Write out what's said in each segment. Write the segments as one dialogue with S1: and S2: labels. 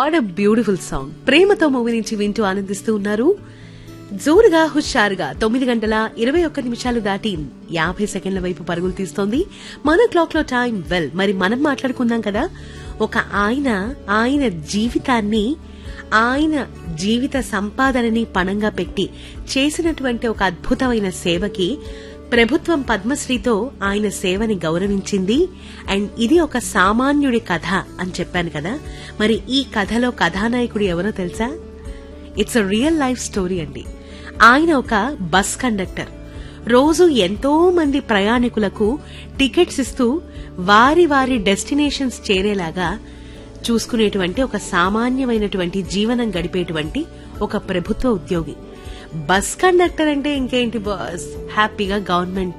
S1: what a beautiful song ప్రేమతో movie నుంచి వింటూ ఆనందిస్తూ ఉన్నారు జోరుగా హుషారుగా తొమ్మిది గంటల ఇరవై ఒక్క నిమిషాలు దాటి యాభై సెకండ్ల వైపు పరుగులు తీస్తోంది మన క్లాక్ లో టైం వెల్ మరి మనం మాట్లాడుకుందాం కదా ఒక ఆయన ఆయన జీవితాన్ని ఆయన జీవిత సంపాదనని పణంగా పెట్టి చేసినటువంటి ఒక అద్భుతమైన సేవకి ప్రభుత్వం పద్మశ్రీతో ఆయన సేవని గౌరవించింది అండ్ ఇది ఒక సామాన్యుడి కథ అని చెప్పాను కదా మరి ఈ కథలో కథానాయకుడు ఎవరో తెలుసా it's a real life story అండి ఆయన ఒక బస్ కండక్టర్ రోజు ఎంతో మంది ప్రయాణికులకు టికెట్స్ ఇస్తూ వారి వారి డెస్టినేషన్స్ చేరేలాగా చూసుకునేటువంటి ఒక సామాన్యమైనటువంటి జీవనం గడిపేటువంటి ఒక ప్రభుత్వ ఉద్యోగి బస్ కండక్టర్ అంటే ఇంకేంటి బాస్ హ్యాపీగా గవర్నమెంట్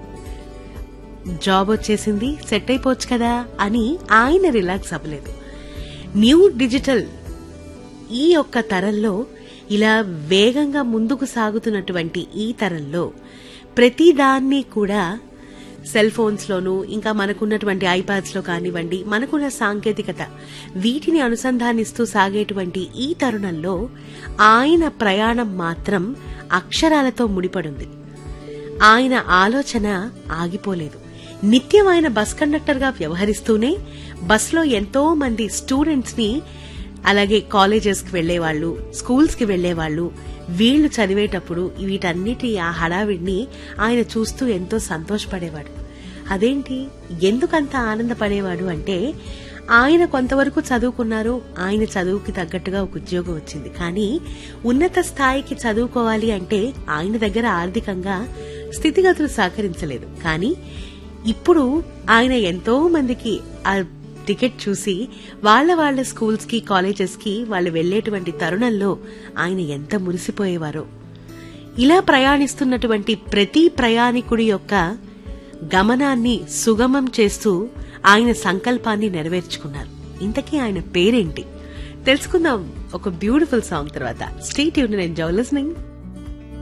S1: జాబ్ వచ్చేసింది సెట్ అయిపోవచ్చు కదా అని ఆయన రిలాక్స్ అవ్వలేదు న్యూ డిజిటల్ ఈ యొక్క తరంలో ఇలా వేగంగా ముందుకు సాగుతున్నటువంటి ఈ తరంలో ప్రతి దాన్ని కూడా సెల్ ఫోన్స్ లోను ఇంకా మనకున్నటువంటి ఐపాడ్స్ లో కానివ్వండి మనకున్న సాంకేతికత వీటిని అనుసంధానిస్తూ సాగేటువంటి ఈ తరుణంలో ఆయన ప్రయాణం మాత్రం అక్షరాలతో ముడిపడుంది ఆయన ఆలోచన ఆగిపోలేదు నిత్యం ఆయన బస్ కండక్టర్ గా వ్యవహరిస్తూనే బస్లో ఎంతో మంది స్టూడెంట్స్ ని అలాగే కాలేజెస్ కి వెళ్లేవాళ్లు స్కూల్స్ కి వెళ్లేవాళ్లు వీళ్లు చదివేటప్పుడు వీటన్నిటి ఆ హడావిడిని ఆయన చూస్తూ ఎంతో సంతోషపడేవాడు అదేంటి ఎందుకంత ఆనందపడేవాడు అంటే ఆయన కొంతవరకు చదువుకున్నారు ఆయన చదువుకి తగ్గట్టుగా ఒక ఉద్యోగం వచ్చింది కానీ ఉన్నత స్థాయికి చదువుకోవాలి అంటే ఆయన దగ్గర ఆర్థికంగా స్థితిగతులు సహకరించలేదు కానీ ఇప్పుడు ఆయన ఎంతో మందికి ఆ టికెట్ చూసి వాళ్ళ వాళ్ళ స్కూల్స్ కి కాలేజెస్ కి వాళ్ళు వెళ్లేటువంటి తరుణంలో ఆయన ఎంత మురిసిపోయేవారో ఇలా ప్రయాణిస్తున్నటువంటి ప్రతి ప్రయాణికుడి యొక్క గమనాన్ని సుగమం చేస్తూ ఆయన సంకల్పాన్ని నెరవేర్చుకున్నారు ఇంతకీ ఆయన పేరేంటి తెలుసుకుందాం ఒక బ్యూటిఫుల్ సాంగ్ తర్వాత స్టేట్ యూనియన్ ఎంజాయ్ లిస్నింగ్